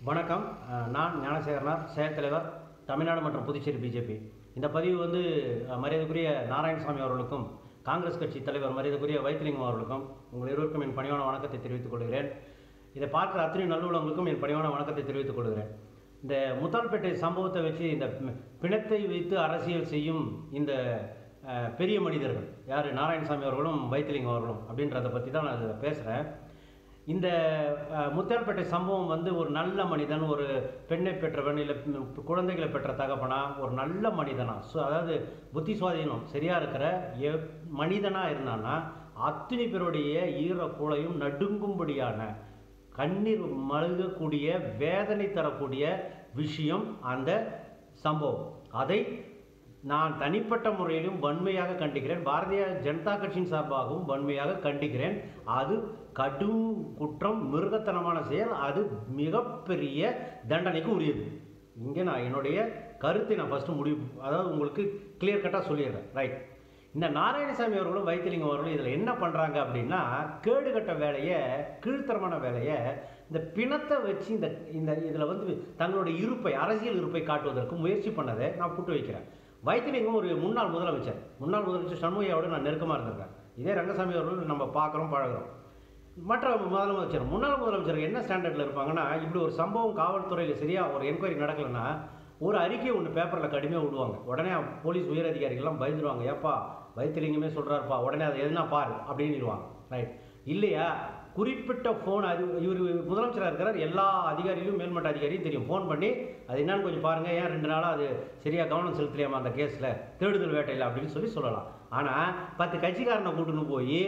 வணக்கம் அஹ், நான் ஞானசேகரனார் செயல் தலைவர் தமிழ்நாடு மற்றும் புதுச்சேரி பிஜேபி இந்த பதிவு வந்து அஹ், மரியாதைக்குரிய நாராயணசாமி அவர்களுக்கும் காங்கிரஸ் கட்சி தலைவர் மரியாதைக்குரிய வைத்திலிங்கம் அவர்களுக்கும் உங்கள் இருவருக்கும் என் பணிவான வணக்கத்தை தெரிவித்துக் கொள்கிறேன் இதை பார்க்குற அத்தனை நல்லுள்ளவங்களுக்கும் என் பணிவான வணக்கத்தை தெரிவித்துக் கொள்கிறேன் இந்த முத்தால்பேட்டை சம்பவத்தை வச்சு இந்த பி- பிணத்தை வைத்து அரசியல் செய்யும் இந்த அஹ், பெரிய மனிதர்கள் யார் நாராயணசாமி அவர்களும் வைத்திலிங்கம் அவர்களும் அப்படின்றத பற்றி தான் நான் இதில் பேசுகிறேன் இந்த அஹ், முத்தியால்பேட்டை சம்பவம் வந்து ஒரு நல்ல மனிதன் ஒரு பெண்ணை பெற்றவன் இல்லை குழந்தைகளை பெற்ற தகப்பனா ஒரு நல்ல மனிதனா ஸோ அதாவது புத்தி சுவாதீனம் சரியா இருக்கிற எ மனிதனா இருந்தான்னா அத்தனை பேருடைய ஈர கூளையும் நடுங்கும்படியான கண்ணீர் மழுகக்கூடிய வேதனை தரக்கூடிய விஷயம் அந்த சம்பவம் அதை நான் தனிப்பட்ட முறையிலும் வன்மையாக கண்டிக்கிறேன் பாரதிய ஜனதா கட்சியின் சார்பாகவும் வன்மையாக கண்டிக்கிறேன் அது கடும் குற்றம் மிருகத்தனமான செயல் அது மிகப்பெரிய தண்டனைக்கு உரியது இங்கே நான் என்னுடைய கருத்தை நான் ஃபஸ்ட்டு முடிவு அதாவது உங்களுக்கு கிளியர் கட்டாக சொல்லிடுறேன் ரைட் இந்த நாராயணசாமி அவர்களும் வைத்திலிங்கம் அவர்களும் இதில் என்ன பண்ணுறாங்க அப்படின்னா கேடுகட்ட வேலையை கீழ்த்தரமான வேலையை இந்த பிணத்தை வச்சு இந்த இந்த இதில் வந்து தங்களுடைய இருப்பை அரசியல் இருப்பை காட்டுவதற்கு முயற்சி பண்ணதை நான் புட்டு வைக்கிறேன் வைத்திலிங்கம் ஒரு முன்னாள் முதலமைச்சர் முன்னாள் முதலமைச்சர் சண்முகையோடு நான் நெருக்கமாக இருந்திருக்கேன் இதே ரங்கசாமி அவர்கள் நம்ம பார்க்குறோம் பழகுறோம் மற்ற முதலமைச்சர் முன்னாள் முதலமைச்சர் என்ன ஸ்டாண்டர்டில் இருப்பாங்கன்னா இப்படி ஒரு சம்பவம் காவல்துறையில் சரியாக ஒரு என்கொயரி நடக்கலைன்னா ஒரு அறிக்கை ஒன்று பேப்பரில் கடுமையாக விடுவாங்க உடனே போலீஸ் உயர் அதிகாரிகள்லாம் பயந்துருவாங்க ஏப்பா வைத்திலிங்கமே சொல்கிறாருப்பா உடனே அதை எதுனா பாரு அப்படின்னுடுவாங்க ரைட் இல்லையா குறிப்பிட்ட ஃபோன் அது இவர் முதலமைச்சராக இருக்கிறார் எல்லா அதிகாரிகளும் மேல்மட்ட அதிகாரியும் தெரியும் ஃபோன் பண்ணி அது என்னன்னு கொஞ்சம் பாருங்கள் ஏன் ரெண்டு நாளாக அது சரியாக கவனம் செலுத்தலையாமா அந்த கேஸில் தேடுதல் வேட்டையில் அப்படின்னு சொல்லி சொல்லலாம் ஆனால் பத்து கட்சிக்காரனை கூட்டுன்னு போய்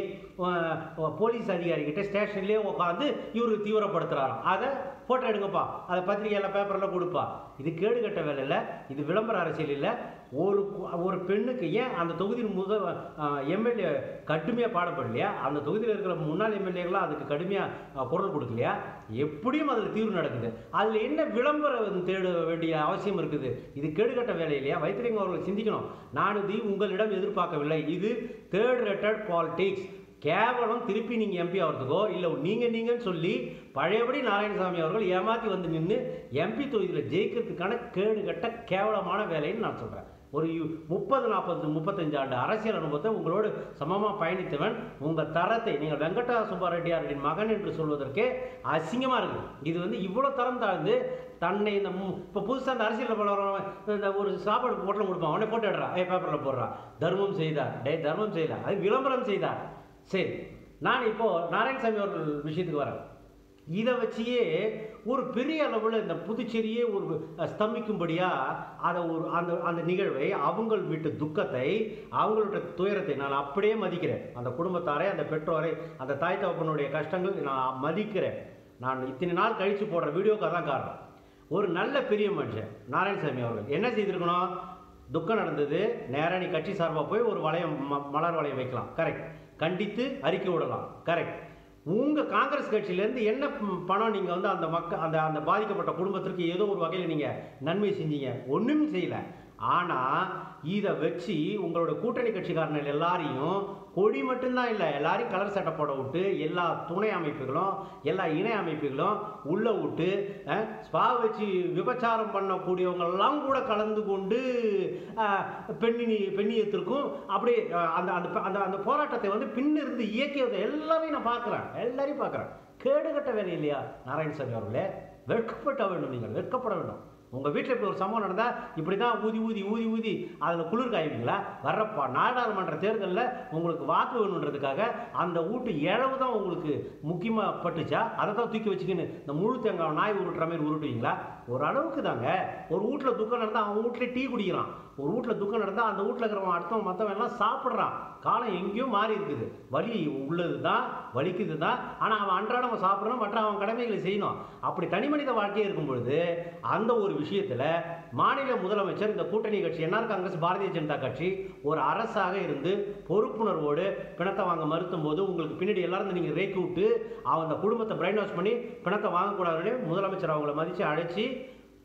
போலீஸ் அதிகாரிகிட்ட ஸ்டேஷன்லேயே உட்காந்து இவர் தீவிரப்படுத்துகிறாராம் அதை ஃபோட்டோ எடுங்கப்பா அதை பத்திரிகையில் பேப்பரில் கொடுப்பா இது கேடுகட்ட வேலை இல்லை இது விளம்பர அரசியல் இல்லை ஒரு கு- ஒரு பெண்ணுக்கு ஏன் அந்த தொகுதியின் முத எம்எல்ஏ கடுமையாக பாடப்படலையா அந்த தொகுதியில் இருக்கிற முன்னாள் எம்எல்ஏக்கெல்லாம் அதுக்கு கடுமையாக குரல் கொடுக்கலையா எப்படியும் அதில் தீர்வு நடக்குது அதில் என்ன விளம்பரம் தேட வேண்டிய அவசியம் இருக்குது இது கேடுகட்ட வேலை இல்லையா வைத்திலிங்கம் அவர்கள் சிந்திக்கணும் நான் இது உங்களிடம் எதிர்பார்க்கவில்லை இது தேர்ட் ரேட்டட் பாலிடிக்ஸ் கேவலம் திருப்பி நீங்கள் எம்பி ஆகிறதுக்கோ இல்லை நீங்கள் நீங்கன்னு சொல்லி பழையபடி நாராயணசாமி அவர்கள் ஏமாற்றி வந்து நின்று எம்பி தொகுதியில் ஜெயிக்கிறதுக்கான கேடுகட்ட கேவலமான வேலைன்னு நான் சொல்கிறேன் ஒரு யு- முப்பது நாற்பது முப்பத்தஞ்சு ஆண்டு அரசியல் அனுபவத்தை உங்களோடு சமமாக பயணித்தவன் உங்கள் தரத்தை நீங்கள் வெங்கடா சுப்பாரெட்டியாரின் மகன் என்று சொல்வதற்கே அசிங்கமாக இருக்குது இது வந்து இவ்வளோ தரம் தாழ்ந்து தன்னை இந்த இப்போ புதுசாக இந்த அரசியலில் போடுறவன் இந்த ஒரு சாப்பாடு பொட்டலம் கொடுப்பான் உடனே போட்டு எடுறான் ஏ பேப்பரில் போடுறான் தர்மம் செய்தார் டே தர்மம் செய்யல அது விளம்பரம் செய்தார் சரி நான் இப்போ நாராயணசாமி அவர்கள் விஷயத்துக்கு வரேன் இதை வச்சியே ஒரு பெரிய அளவில் இந்த புதுச்சேரியே ஒரு ஸ்தம்பிக்கும்படியாக அதை ஒரு அந்த அந்த நிகழ்வை அவங்கள் வீட்டு துக்கத்தை அவங்களோட துயரத்தை நான் அப்படியே மதிக்கிறேன் அந்த குடும்பத்தாரை அந்த பெற்றோரை அந்த தாய் தகப்பனுடைய கஷ்டங்கள் நான் மதிக்கிறேன் நான் இத்தனை நாள் கழித்து போடுற வீடியோக்கு அதான் காரணம் ஒரு நல்ல பெரிய மனுஷன் நாராயணசாமி அவர்கள் என்ன செய்திருக்கணும் துக்கம் நடந்தது நேரா நீ கட்சி சார்பாக போய் ஒரு வளையம் ம- மலர் வளையம் வைக்கலாம் கரெக்ட் கண்டித்து அறிக்கை விடலாம் கரெக்ட் உங்கள் காங்கிரஸ் கட்சியிலேருந்து என்ன ம், பணம் நீங்கள் வந்து அந்த மக்கள் அந்த அந்த பாதிக்கப்பட்ட குடும்பத்திற்கு ஏதோ ஒரு வகையில் நீங்கள் நன்மை செஞ்சீங்க ஒன்றும் செய்யலை ஆனால் இதை வச்சு உங்களோட கூட்டணி கட்சிக்காரர்கள் எல்லாரையும் கொடி மட்டும்தான் இல்லை எல்லாரையும் கலர் சட்டை போட விட்டு எல்லா துணை அமைப்புகளும் எல்லா இணை அமைப்புகளும் உள்ளே விட்டு அஹ், ஸ்பா வச்சு விபச்சாரம் பண்ணக்கூடியவங்கெல்லாம் கூட கலந்து கொண்டு அஹ், பெண்ணினி பெண்ணியத்திற்கும் அப்படியே அஹ், அந்த அந்த அந்த அந்த போராட்டத்தை வந்து பின்னிருந்து இயக்கியதை எல்லாரையும் நான் பார்க்குறேன் எல்லாரையும் பார்க்குறேன் கேடுகட்ட வேலை இல்லையா நாராயணசாமி அவர்களே வெட்கப்பட வேண்டும் நீங்கள் வெட்கப்பட வேண்டும் உங்கள் வீட்டில் இப்படி ஒரு சம்பவம் நடந்தால் இப்படி தான் ஊதி ஊதி ஊதி ஊதி அதில் குளிர் காய்வீங்களா வர்றப்பா நாடாளுமன்ற தேர்தலில் உங்களுக்கு வாக்கு வேணுன்றதுக்காக அந்த வீட்டு இழவு தான் உங்களுக்கு முக்கியமாக பட்டுச்சா அதை தான் தூக்கி வச்சுக்கின்னு இந்த முழு தேங்காய் நாய் உருட்டுற மாதிரி உருட்டுவீங்களா ஒரு அளவுக்கு தாங்க ஒரு வீட்டில் துக்கம் நடந்தால் அவன் வீட்டில் டீ குடிக்கிறான் ஒரு வீட்டில் துக்கம் நடந்தால் அந்த வீட்டில் இருக்கிறவன் அடுத்தவன் மற்றவன் எல்லாம் சாப்பிட்றான் காலம் எங்கேயோ மாறி இருக்குது வலி உள்ளது தான் வலிக்குது தான் ஆனால் அவன் அன்றாடம் அவன் சாப்பிடணும் மற்ற அவன் கடமைகளை செய்யணும் அப்படி தனி மனித வாழ்க்கையே இருக்கும் பொழுது அந்த ஒரு விஷயத்தில் மாநில முதலமைச்சர் இந்த கூட்டணி கட்சி என்ஆர் காங்கிரஸ் பாரதிய ஜனதா கட்சி ஒரு அரசாக இருந்து பொறுப்புணர்வோடு பிணத்தை வாங்க மறுத்தும் போது உங்களுக்கு பின்னாடி எல்லாரும் நீங்கள் ரேக்கி விட்டு அவன் அந்த குடும்பத்தை பிரைன் வாஷ் பண்ணி பிணத்தை வாங்கக்கூடாதுன்னு முதலமைச்சர் அவங்கள மதித்து அழைச்சி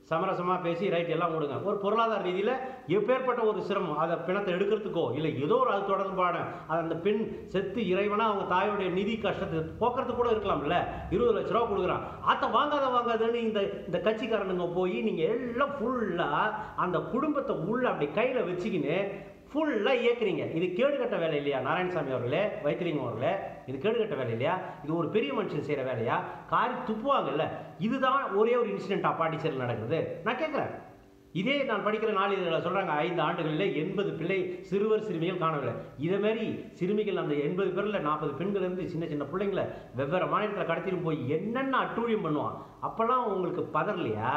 சமரசமாக பேசி ரைட் எல்லாம் கொடுங்க ஒரு பொருளாதார ரீதியில் எப்பேற்பட்ட ஒரு சிரமம் அதை பிணத்தை எடுக்கிறதுக்கோ இல்லை ஏதோ ஒரு அது தொடர்பான அது அந்த பெண் செத்து இறைவனா அவங்க தாயோடைய நிதி கஷ்டத்தை போக்குறதுக்கு கூட இருக்கலாம்ல இருபது லட்ச ரூபா கொடுக்குறான் அதை வாங்காத வாங்காதன்னு இந்த இந்த கட்சிக்காரனுங்க போய் நீங்கள் எல்லாம் ஃபுல்லாக அந்த குடும்பத்தை உள்ள அப்படி கையில் வச்சுக்கின்னு ஃபுல்லாக இயக்குறீங்க இது கேடுகட்ட வேலை இல்லையா நாராயணசாமி அவர்களே வைத்திலிங்கம் அவர்களே இது கேடுகட்ட வேலை இல்லையா இது ஒரு பெரிய மனுஷன் செய்கிற வேலையா காரி துப்புவாங்கல்ல இதுதான் ஒரே ஒரு இன்சிடென்ட் பாண்டிச்சேரியில் நடக்குது நான் கேட்குறேன் இதே நான் படிக்கிற நாளிதழில் சொல்கிறாங்க ஐந்து ஆண்டுகளில் எண்பது பிள்ளை சிறுவர் சிறுமிகள் காணவில்லை இதே மாதிரி சிறுமிகள் அந்த எண்பது பேரில் நாற்பது பெண்கள் இருந்து சின்ன சின்ன பிள்ளைங்களை வெவ்வேறு மாநிலத்தில் கடத்திட்டு போய் என்னென்ன அட்டூழியம் பண்ணுவான் அப்போல்லாம் உங்களுக்கு பதறலையா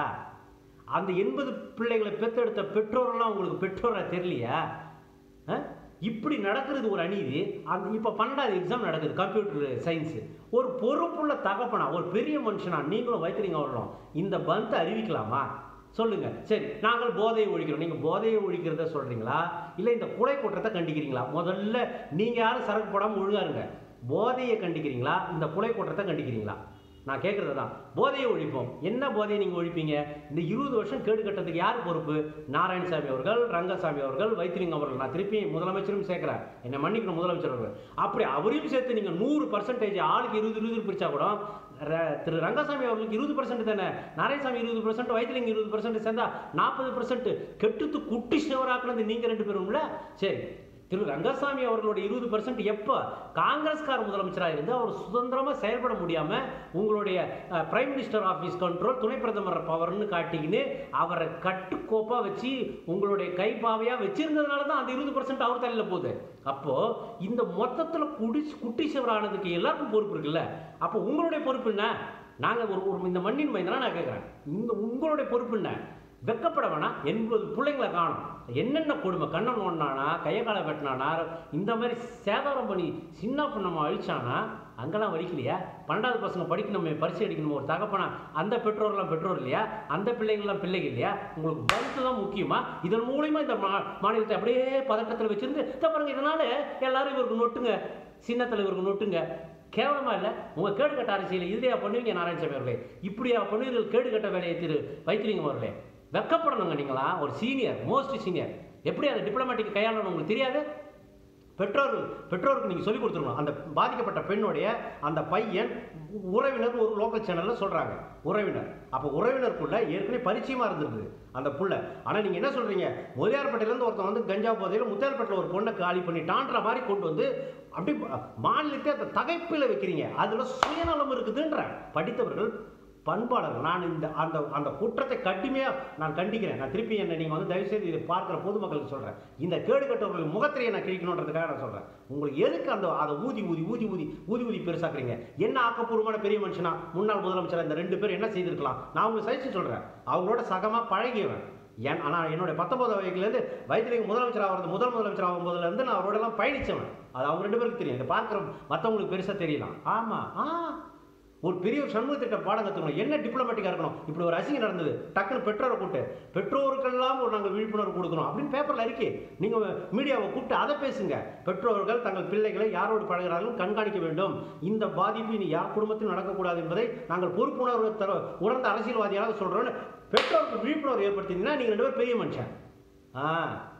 அந்த எண்பது பிள்ளைகளை பெற்றெடுத்த பெற்றோரெல்லாம் உங்களுக்கு பெற்றோரை தெரியலையா ஆ? இப்படி நடக்கிறது ஒரு அநீதி அந்த இப்போ பன்னெண்டாவது எக்ஸாம் நடக்குது கம்ப்யூட்டர் சயின்ஸு ஒரு பொறுப்புள்ள தகப்பனா ஒரு பெரிய மனுஷனா நீங்களும் வைத்திரிங்க வரணும் இந்த பந்தை அறிவிக்கலாமா சொல்லுங்க சரி நாங்கள் போதையை ஒழிக்கிறோம் நீங்கள் போதையை ஒழிக்கிறத சொல்றீங்களா இல்லை இந்த கொலை குற்றத்தை கண்டிக்கிறீங்களா முதல்ல நீங்கள் யாரும் சரக்கு போடாமல் ஒழுங்கா இருங்க போதையை கண்டிக்கிறீங்களா இந்த கொலை குற்றத்தை கண்டிக்கிறீங்களா நான் கேட்குறது தான் போதையை ஒழிப்போம் என்ன போதையை நீங்கள் ஒழிப்பீங்க இந்த இருபது வருஷம் கேடு கட்டத்துக்கு யார் பொறுப்பு நாராயணசாமி அவர்கள் ரங்கசாமி அவர்கள் வைத்திலிங்கம் அவர்கள் நான் திருப்பி முதலமைச்சரும் சேர்க்குறேன் என்னை மன்னிக்கணும் முதலமைச்சர் அவர்கள் அப்படி அவரையும் சேர்த்து நீங்கள் நூறு பர்சன்டேஜ் ஆளுக்கு இருபது இருபது பிரிச்சா கூட ர- திரு ரங்கசாமி அவர்களுக்கு இருபது பர்சன்ட் தானே நாராயணசாமி இருபது பர்சன்ட் வைத்திலிங்கம் இருபது பர்சன்ட் சேர்ந்தா நாற்பது பர்சன்ட் கெட்டுத்து குட்டி சிவராக்குனது நீங்கள் ரெண்டு பேரும்ல சரி திரு ரங்கசாமி அவர்களுடைய இருபது பர்சன்ட் எப்போ காங்கிரஸ்கார முதலமைச்சராக இருந்து அவர் சுதந்திரமாக செயல்பட முடியாமல் உங்களுடைய பிரைம் மினிஸ்டர் ஆஃபீஸ் கண்ட்ரோல் துணை பிரதமர் பவர்னு காட்டிக்கின்னு அவரை கட்டுக்கோப்பாக வச்சு உங்களுடைய கைப்பாவையாக வச்சிருந்ததுனால தான் அந்த இருபது பர்சன்ட் அவர் தலையில் போகுது அப்போது இந்த மொத்தத்தில் குடி குட்டி சிவரானதுக்கு எல்லாருக்கும் பொறுப்பு இருக்குல்ல அப்போ உங்களுடைய பொறுப்பு என்ன நாங்கள் ஒரு ஒரு இந்த மண்ணின் மைந்தனா நான் கேட்குறேன் இந்த உங்களுடைய பொறுப்பு என்ன வெக்கப்பட வேணாம் எண்பது பிள்ளைங்களை காணும் என்னென்ன கொடுமை கண்ணன் ஒண்ணானா கையை காலை வெட்டினானா இந்த மாதிரி சேதாரம் பண்ணி சின்ன பொண்ணம்மா அழிச்சானா அங்கெல்லாம் வலிக்கலையா பன்னெண்டாவது பசங்க படிக்கணுமே பரிசு அடிக்கணும் ஒரு தகப்பனா அந்த பெற்றோர்லாம் பெற்றோர் இல்லையா அந்த பிள்ளைங்கள்லாம் பிள்ளைகள் இல்லையா உங்களுக்கு பல்த்து தான் முக்கியமா இதன் மூலியமா இந்த மா மாநிலத்தை அப்படியே பதட்டத்தில் வச்சிருந்து இதை பாருங்க இதனால எல்லாரும் இவருக்கு நொட்டுங்க சின்ன தலைவருக்கு நொட்டுங்க கேவலமா இல்லை உங்க கேடுகட்ட அரசியல் இதுலையா பண்ணுவீங்க நாராயணசாமி அவர்களே இப்படியா பண்ணுவீர்கள் கேடுகட்ட வேலையை திரு வைத்திலிங்கம் அவர்களே வெக்கப்படணுங்க நீங்களா ஒரு சீனியர் மோஸ்ட் சீனியர் எப்படி அதை டிப்ளமேட்டிக் கையாளணும் உங்களுக்கு தெரியாது பெற்றோர் பெற்றோருக்கு நீங்கள் சொல்லிக் கொடுத்துருக்கணும் அந்த பாதிக்கப்பட்ட பெண்ணுடைய அந்த பையன் உறவினர் ஒரு லோக்கல் சேனலில் சொல்கிறாங்க உறவினர் அப்போ உறவினருக்குள்ள ஏற்கனவே பரிச்சயமாக இருந்திருக்குது அந்த புள்ள ஆனால் நீங்கள் என்ன சொல்கிறீங்க முதலியார்பேட்டையிலேருந்து ஒருத்தன் வந்து கஞ்சா போதையில் முத்தியார்பேட்டில் ஒரு பொண்ணை காலி பண்ணிட்டான்ற மாதிரி கொண்டு வந்து அப்படி மாநிலத்தை அந்த தகைப்பில் வைக்கிறீங்க அதில் சுயநலம் இருக்குதுன்ற படித்தவர்கள் பண்பாளர்கள் நான் இந்த அந்த அந்த குற்றத்தை கடுமையாக நான் கண்டிக்கிறேன் நான் திருப்பி என்ன நீங்கள் வந்து தயவுசெய்து இதை பார்க்குற பொதுமக்களுக்கு சொல்கிறேன் இந்த கேடு கட்டவர்கள் முகத்திரையை நான் கிழிக்கணுன்றதுக்காக நான் சொல்கிறேன் உங்களுக்கு எதுக்கு அந்த அதை ஊதி ஊதி ஊதி ஊதி ஊதி ஊதி பெருசாக்குறீங்க என்ன ஆக்கப்பூர்வமான பெரிய மனுஷனா முன்னாள் முதலமைச்சர் இந்த ரெண்டு பேரும் என்ன செய்திருக்கலாம் நான் உங்களுக்கு சகிச்சு சொல்கிறேன் அவங்களோட சகமாக பழகியவன் ஏன் ஆனால் என்னுடைய பத்தொன்பது வயதுலேருந்து வயதுலேயும் முதலமைச்சர் ஆகிறது முதல் முதலமைச்சர் ஆகும் போதுலேருந்து நான் அவரோடலாம் பயணித்தவன் அது அவங்க ரெண்டு பேருக்கு தெரியும் இதை பார்க்குற மற்றவங்களுக்கு பெருசாக தெரியலாம் ஆமாம் ஆ ஒரு பெரிய ஒரு சண்முக திட்ட பாடம் கற்றுக்கணும் என்ன டிப்ளமேட்டிக்காக இருக்கணும் இப்படி ஒரு அசிங்கம் நடந்தது டக்குன்னு பெற்றோரை கூப்பிட்டு பெற்றோருக்கெல்லாம் ஒரு நாங்கள் விழிப்புணர்வு கொடுக்கணும் அப்படின்னு பேப்பரில் இருக்கே நீங்கள் மீடியாவை கூப்பிட்டு அதை பேசுங்க பெற்றோர்கள் தங்கள் பிள்ளைகளை யாரோடு பழகிறார்கள் கண்காணிக்க வேண்டும் இந்த பாதிப்பு இனி யார் குடும்பத்திலும் நடக்கக்கூடாது என்பதை நாங்கள் பொறுப்புணர்வு தர உணர்ந்த அரசியல்வாதியாக சொல்கிறோன்னு பெற்றோருக்கு விழிப்புணர்வு ஏற்படுத்திங்கன்னா நீங்கள் ரெண்டு பேரும் பெரிய மனுஷன் ஆ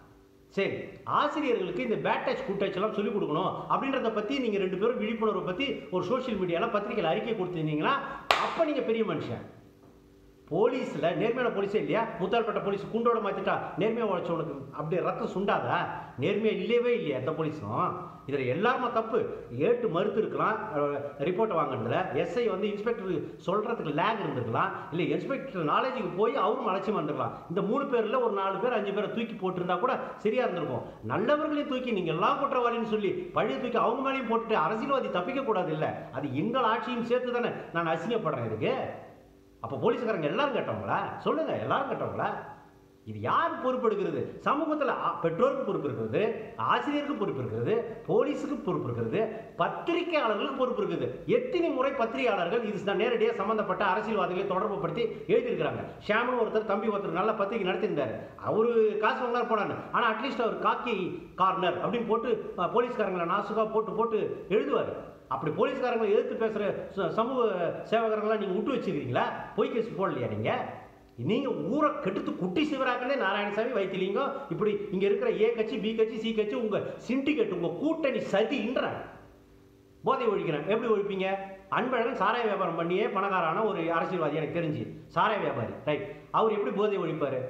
சரி ஆசிரியர்களுக்கு இந்த பேட் டச் குட் டச் எல்லாம் சொல்லிக் கொடுக்கணும் அப்படின்றத பற்றி நீங்கள் ரெண்டு பேரும் விழிப்புணர்வை பற்றி ஒரு சோஷியல் மீடியாவில் பத்திரிக்கையில் அறிக்கை கொடுத்துருந்தீங்கன்னா அப்போ நீங்கள் பெரிய மனுஷன் போலீஸில் நேர்மையான போலீஸே இல்லையா முத்தால்பட்ட போலீஸ் குண்டோட மாற்றிட்டா நேர்மையாக உழைச்சவனுக்கு அப்படியே ரத்தம் சுண்டாதா நேர்மையாக இல்லையவே இல்லையா எந்த போலீஸும் இதில் எல்லாருமே தப்பு ஏட்டு மறுத்து இருக்கலாம் ரிப்போர்ட்டை வாங்கினதுல எஸ்ஐ வந்து இன்ஸ்பெக்டர் சொல்கிறதுக்கு லேக் இருந்திருக்கலாம் இல்லை இன்ஸ்பெக்டர் நாலேஜுக்கு போய் அவரும் அலட்சியமாக இருந்திருக்கலாம் இந்த மூணு பேரில் ஒரு நாலு பேர் அஞ்சு பேரை தூக்கி போட்டிருந்தா கூட சரியாக இருந்திருக்கும் நல்லவர்களையும் தூக்கி நீங்கள் எல்லாம் குற்றவாளின்னு சொல்லி பழிய தூக்கி அவங்க மேலேயும் போட்டுட்டு அரசியல்வாதி தப்பிக்க கூடாது இல்லை அது எங்கள் ஆட்சியும் சேர்த்து தானே நான் அசிங்கப்படுறேன் இதுக்கு அப்போ போலீஸ்காரங்க எல்லாரும் கேட்டவங்களா சொல்லுங்க எல்லாரும் கேட்டவங்களா இது யார் பொறுப்பெடுக்கிறது சமூகத்தில் பெற்றோருக்கு பொறுப்பு இருக்கிறது ஆசிரியருக்கு பொறுப்பு இருக்கிறது போலீஸுக்கு பொறுப்பு இருக்கிறது பத்திரிகையாளர்களுக்கு பொறுப்பு இருக்குது எத்தனை முறை பத்திரிகையாளர்கள் இது தான் நேரடியாக சம்பந்தப்பட்ட அரசியல்வாதிகளை தொடர்பு படுத்தி எழுதியிருக்கிறாங்க ஷியாமன் ஒருத்தர் தம்பி ஒருத்தர் நல்ல பத்திரிகை நடத்தியிருந்தாரு அவரு காசு வாங்கினார் போனாரு ஆனால் அட்லீஸ்ட் அவர் காக்கி கார்னர் அப்படின்னு போட்டு அஹ், போலீஸ்காரங்களை நாசுகா போட்டு போட்டு எழுதுவார் அப்படி போலீஸ்காரங்களை எதிர்த்து பேசுகிற சமூக சேவகர்கள்லாம் நீங்கள் விட்டு வச்சிருக்கீங்களா பொய் கேஸ் போடலையா நீங்கள் நீங்க ஊரை கெடுத்து குட்டி சிவராக்கனே நாராயணசாமி வைத்திலிங்கம் இப்படி இங்க இருக்கிற ஏ கட்சி பி கட்சி சி கட்சி உங்க சிண்டிகேட் உங்க கூட்டணி சதின்ற போதை ஒழிக்கிறேன் எப்படி ஒழிப்பீங்க அன்பழகன் சாராய வியாபாரம் பண்ணியே பணக்காரான ஒரு அரசியல்வாதி எனக்கு தெரிஞ்சு சாராய வியாபாரி ரைட் அவர் எப்படி போதை ஒழிப்பாரு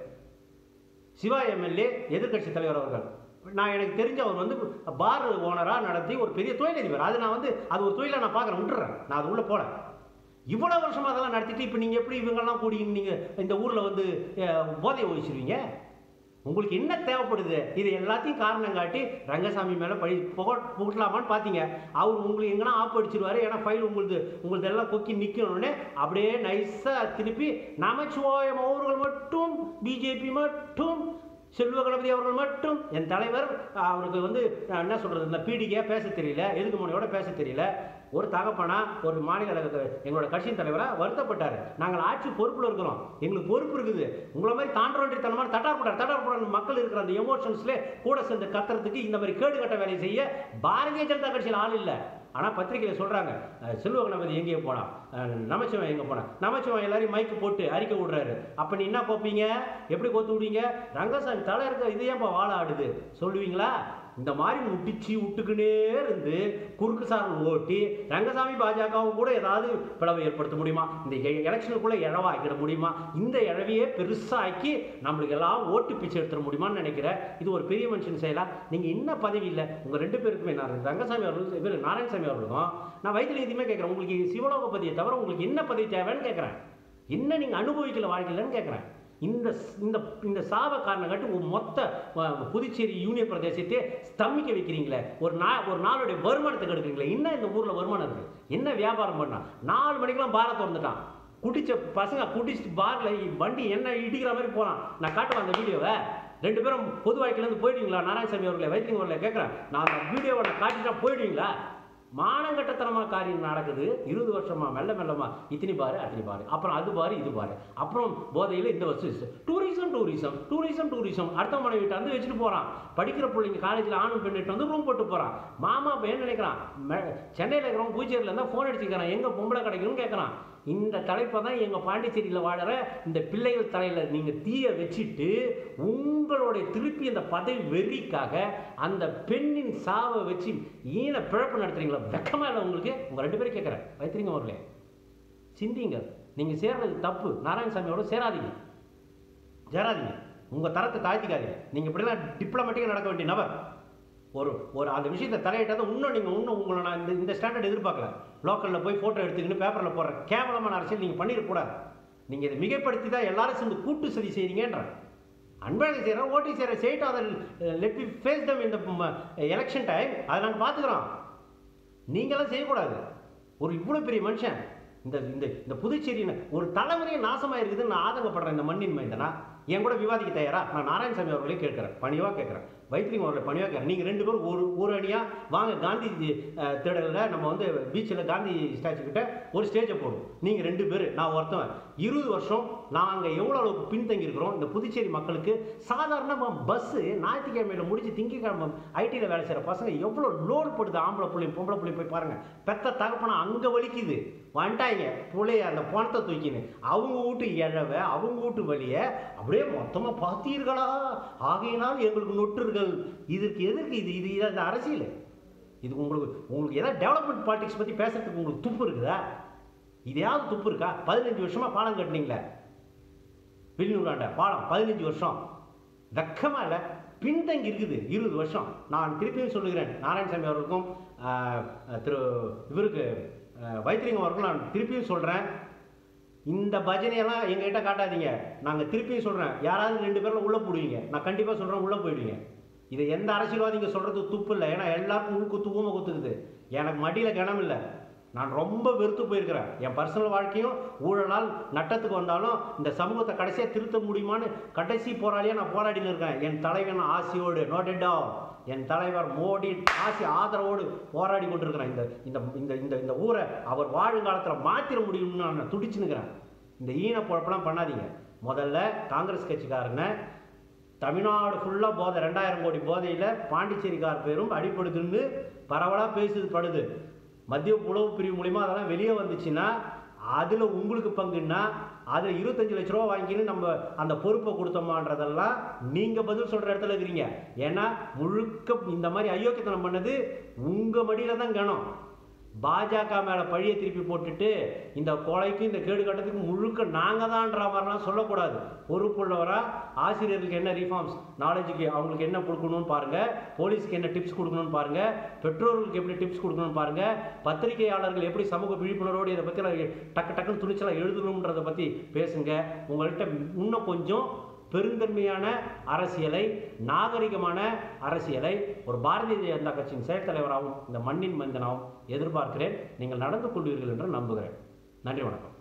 சிவா எம்எல்ஏ எதிர்க்கட்சி தலைவர் அவர்கள் நான் எனக்கு தெரிஞ்ச அவர் வந்து பார் ஓனராக நடத்தி ஒரு பெரிய தொழிலதிபர் அது நான் வந்து அது ஒரு தொழிலை நான் பார்க்குறேன் விட்டுறேன் நான் அது உள்ளே போல இவ்வளோ வருஷமா அதெல்லாம் நடத்திட்டு இப்போ நீங்கள் எப்படி இவங்கெல்லாம் கூடி நீங்கள் இந்த ஊரில் வந்து அஹ், போதையை ஒழிச்சிருவீங்க உங்களுக்கு என்ன தேவைப்படுது இது எல்லாத்தையும் காரணம் காட்டி ரங்கசாமி மேலே பழி புக புகட்டலாமான்னு பார்த்தீங்க அவர் உங்களுக்கு எங்கன்னா ஆப் அடிச்சிருவாரு ஏன்னா ஃபைல் உங்களுது உங்களுது எல்லாம் கொக்கி நிற்கணுன்னே அப்படியே நைஸாக திருப்பி நமச்சிவாயம் அவர்கள் மட்டும் பிஜேபி மட்டும் செல்வ கணபதி அவர்கள் மட்டும் என் தலைவர் அவருக்கு வந்து அஹ், என்ன சொல்றது இந்த பீடிகையா பேச தெரியல எதுக்கு முனையோட பேச தெரியல ஒரு தகப்பனா ஒரு மாநில கழக- எங்களோட கட்சியின் தலைவராக வருத்தப்பட்டார் நாங்கள் ஆட்சி பொறுப்பில் இருக்கிறோம் எங்களுக்கு பொறுப்பு இருக்குது உங்களை மாதிரி தாண்டவன்றித்தனமான தட்டார் போட்டார் தட்டார் போட்டார் மக்கள் இருக்கிற அந்த எமோஷன்ஸ்ல கூட சேர்ந்து கத்துறதுக்கு இந்த மாதிரி கேடு கட்ட வேலையை செய்ய பாரதிய ஜனதா கட்சியில் ஆள் இல்லை ஆனால் பத்திரிகையில் சொல்கிறாங்க செல்வ கணபதி எங்கேயோ போனான் அஹ், நமச்சிவாயம் எங்கே போனான் நமச்சிவாயம் எல்லாரையும் மைக்கு போட்டு அறிக்கை விடுறாரு அப்போ நீ என்ன கோப்பீங்க எப்படி கோத்து விடுவீங்க ரங்கசாமி தலை இருக்க இது ஏன்ப்பா வாழ ஆடுது சொல்லுவீங்களா இந்த மாதிரி முட்டிச்சு விட்டுக்கினே இருந்து குறுக்கு சாரல் ஓட்டி ரங்கசாமி பாஜகவும் கூட ஏதாவது பிளவை ஏற்படுத்த முடியுமா இந்த எ- எலெக்ஷனுக்குள்ள இழவா ஆக்கிட முடியுமா இந்த இழவையே பெருசாக்கி நம்மளுக்கு எல்லாம் ஓட்டு பிச்சை எடுத்துட முடியுமான்னு நினைக்கிறேன் இது ஒரு பெரிய மனுஷன் செய்யலாம் நீங்கள் என்ன பதவி இல்லை உங்கள் ரெண்டு பேருக்குமே நான் ரங்கசாமி அவர்களும் இவர் நாராயணசாமி அவர்களுக்கும் நான் வைத்திய நீதியுமே கேட்குறேன் உங்களுக்கு சிவலோக பதவியை தவிர உங்களுக்கு என்ன பதவி தேவைன்னு கேட்குறேன் என்ன நீங்கள் அனுபவிக்கல வாழ்க்கையிலன்னு கேட்குறேன் இந்த ஸ்- இந்த இந்த சாவ காரணம் காட்டி ஒரு மொத்த அஹ், புதுச்சேரி யூனியன் பிரதேசத்தை ஸ்தம்பிக்க வைக்கிறீங்களே ஒரு நா ஒரு நாளுடைய வருமானத்தை கெடுக்குறீங்களே என்ன இந்த ஊரில் வருமானம் இருக்குது என்ன வியாபாரம் பண்ணா நாலு மணிக்கெல்லாம் பாரை திறந்துட்டான் குடிச்ச பசங்க குடிச்சிட்டு பாரில் வண்டி என்ன இடிக்கிற மாதிரி போகிறான் நான் காட்டுவேன் அந்த வீடியோவை ரெண்டு பேரும் பொது வாழ்க்கையிலேருந்து போயிடுவீங்களா நாராயணசாமி அவர்களை வைத்தியங்க அவர்களை கேட்குறேன் நான் அந்த வீடியோவை நான் காட்டிட்டா போயிடுவீங்களா மானங்கட்டத்தனமா காரியம் நடக்குது இருபது வருஷமா மெல்ல மெல்லமா இத்தனி பாரு அத்தனை பாரு அப்புறம் அது பாரு இது பாரு அப்புறம் போதையில் இந்த வருஷம் டூரிசம் டூரிசம் டூரிசம் டூரிசம் அடுத்த மனைவி வீட்டை வந்து வச்சுட்டு போறான் படிக்கிற பிள்ளைங்க காலேஜில் ஆணும் பெண்ணிட்டு வந்து ரூம் போட்டு போறான் மாமா இப்போ என்ன நினைக்கிறான் மெ- சென்னையில் இருக்கிறவன் பூச்சேரியில் இருந்தால் ஃபோன் அடிச்சுக்கிறான் எங்க பொம்பளை கிடைக்கும்னு கேட்குறான் இந்த தலைப்பை தான் எங்கள் பாண்டிச்சேரியில் வாழற இந்த பிள்ளைகள் தலையில் நீங்கள் தீய வச்சுட்டு உங்களுடைய திருப்பி அந்த பதவி வெறிக்காக அந்த பெண்ணின் சாவை வச்சு ஈன பிழப்பு நடத்துறீங்களா வெக்கமா இல்லை உங்களுக்கு உங்கள் ரெண்டு பேரும் கேட்குறேன் வைத்திரிங்க அவர்களே சிந்திங்க நீங்கள் சேர்றது தப்பு நாராயணசாமியோட சேராதீங்க சேராதீங்க உங்கள் தரத்தை தாழ்த்திக்காதீங்க நீங்கள் இப்படிலாம் டிப்ளமேட்டிக்காக நடக்க வேண்டிய நபர் ஒரு ஒரு அந்த விஷயத்தை தலையிட்டதை இன்னும் நீங்கள் இன்னும் உங்களை நான் இந்த இந்த ஸ்டாண்டர்ட் எதிர்பார்க்கல லோக்கலில் போய் ஃபோட்டோ எடுத்துக்கின்னு பேப்பரில் போடுற கேவலமான அரசியல் நீங்கள் பண்ணிடக்கூடாது நீங்கள் இதை மிகைப்படுத்தி தான் எல்லாரும் சேர்ந்து கூட்டு சதி செய்றீங்கன்ற அன்பழகன் செய்கிறோம் ஓட்டி செய்கிற செய்யிட்டு அதை லெட் பி ஃபேஸ் தம் இந்த எலெக்ஷன் டைம் அதை நாங்கள் பார்த்துக்குறோம் நீங்களாம் செய்யக்கூடாது ஒரு இவ்வளோ பெரிய மனுஷன் இந்த இந்த இந்த புதுச்சேரின்னு ஒரு தலைமுறையை நாசமாக இருக்குதுன்னு நான் ஆதங்கப்படுறேன் இந்த மண்ணின் மைந்தனா என் கூட விவாதிக்க தயாரா நான் நாராயணசாமி அவர்களே கேட்குறேன் பணிவாக கேட்குறேன் வைத்திலிங்கம் அவர்களை பணிவாக கேட்குறேன் நீங்கள் ரெண்டு பேரும் ஒரு ஒரு அணியாக வாங்க காந்தி அஹ், திடலில் நம்ம வந்து பீச்சில் காந்தி ஸ்டாச்சு கிட்ட ஒரு ஸ்டேஜை போடுவோம் நீங்கள் ரெண்டு பேர் நான் ஒருத்தவன் இருபது வருஷம் நாங்கள் எவ்வளோ அளவுக்கு பின்தங்கி இருக்கிறோம் இந்த புதுச்சேரி மக்களுக்கு சாதாரணமாக பஸ்ஸு ஞாயிற்றுக்கிழமையில் முடிச்சு திங்கக்கிழமை ஐடியில் வேலை செய்கிற பசங்க எவ்வளோ லோடு போடுது ஆம்பளை புள்ளையும் பொம்பளை புள்ளையும் போய் பாருங்கள் பெத்த தகப்பனா அங்கே வலிக்குது வந்துட்டாங்க புள்ளைய அந்த பணத்தை தூக்கின்னு அவங்க வீட்டு இழவை அவங்க வீட்டு வழியை அப்படியே மொத்தமாக பார்த்தீர்களா ஆகையினால் எங்களுக்கு நொட்டுர்கள் இதற்கு எதற்கு இது இது இது அந்த அரசியல் இது உங்களுக்கு உங்களுக்கு ஏதாவது டெவலப்மெண்ட் பாலிடிக்ஸ் பற்றி பேசுறதுக்கு உங்களுக்கு துப்பு இருக்குதா இதையாவது துப்பு இருக்கா பதினஞ்சு வருஷமா பாலம் கட்டினீங்களே வில்நூறாண்ட பாலம் பதினஞ்சு வருஷம் வெக்கமா இல்லை பின்தங்கி இருக்குது இருபது வருஷம் நான் திருப்பியும் சொல்லுகிறேன் நாராயணசாமி அவர்களுக்கும் ஆஹ், திரு இவருக்கு ஆஹ், வைத்திலிங்கம் அவர்களுக்கும் நான் திருப்பியும் சொல்கிறேன் இந்த பஜனையெல்லாம் எங்ககிட்ட காட்டாதீங்க நாங்கள் திருப்பியும் சொல்கிறேன் யாராவது ரெண்டு பேரில் உள்ளே போடுவீங்க நான் கண்டிப்பாக சொல்கிறேன் உள்ளே போயிடுவீங்க இதை எந்த அரசியல்வாதிங்க சொல்கிறது துப்பு இல்லை ஏன்னா எல்லாருக்கும் உள் குத்து ஊமை குத்துக்குது எனக்கு மடியில் கிணம் இல்லை நான் ரொம்ப வெறுத்து போயிருக்கிறேன் என் பர்சனல் வாழ்க்கையும் ஊழலால் நட்டத்துக்கு வந்தாலும் இந்த சமூகத்தை கடைசியாக திருத்த முடியுமான்னு கடைசி போராளியாக நான் போராடின்னு இருக்கேன் என் தலைவன் ஆசையோடு நோட்டெட்டா என் தலைவர் மோடி ஆசி ஆதரவோடு போராடி கொண்டிருக்கிறேன் இந்த இந்த இந்த இந்த இந்த ஊரை அவர் வாழுங்காலத்தில் மாற்றிட முடியும்னு நான் துடிச்சுன்னுக்கிறேன் இந்த ஈன குழப்பெல்லாம் பண்ணாதீங்க முதல்ல காங்கிரஸ் கட்சிக்காரங்க தமிழ்நாடு ஃபுல்லாக போதை ரெண்டாயிரம் கோடி போதையில் பாண்டிச்சேரிக்கார் பேரும் அடிப்படுதுன்னு பரவலாக பேசுது படுது மத்திய உளவு பிரிவு மூலிமா அதெல்லாம் வெளியே வந்துச்சுன்னா அதில் உங்களுக்கு பங்குன்னா அதில் இருபத்தஞ்சு லட்ச ரூபா வாங்கின்னு நம்ம அந்த பொறுப்பை கொடுத்தோமான்றதெல்லாம் நீங்கள் பதில் சொல்கிற இடத்துல இருக்கிறீங்க ஏன்னா முழுக்க இந்த மாதிரி அயோக்கியத்தனம் பண்ணது உங்கள் மடியில் தான் கணம் பாஜக மேலே பழியை திருப்பி போட்டுட்டு இந்த கொலைக்கு இந்த கேடு கட்டத்துக்கு முழுக்க நாங்கள் தான்ன்ற மாதிரிலாம் சொல்லக்கூடாது பொறுப்புள்ளவராக ஆசிரியர்களுக்கு என்ன ரிஃபார்ம்ஸ் நாலேஜுக்கு அவங்களுக்கு என்ன கொடுக்கணும்னு பாருங்கள் போலீஸ்க்கு என்ன டிப்ஸ் கொடுக்கணும்னு பாருங்கள் பெற்றோர்களுக்கு எப்படி டிப்ஸ் கொடுக்கணும்னு பாருங்கள் பத்திரிகையாளர்கள் எப்படி சமூக விழிப்புணர்வோடு இதை பற்றி டக்கு டக்குன்னு துணிச்சலாக எழுதணுன்றதை பற்றி பேசுங்க உங்கள்கிட்ட இன்னும் கொஞ்சம் பெருந்தன்மையான அரசியலை நாகரிகமான அரசியலை ஒரு பாரதிய ஜனதா கட்சியின் செயல் தலைவராகவும் இந்த மண்ணின் மந்தனாகவும் எதிர்பார்க்கிறேன் நீங்கள் நடந்து கொள்வீர்கள் என்று நம்புகிறேன் நன்றி வணக்கம்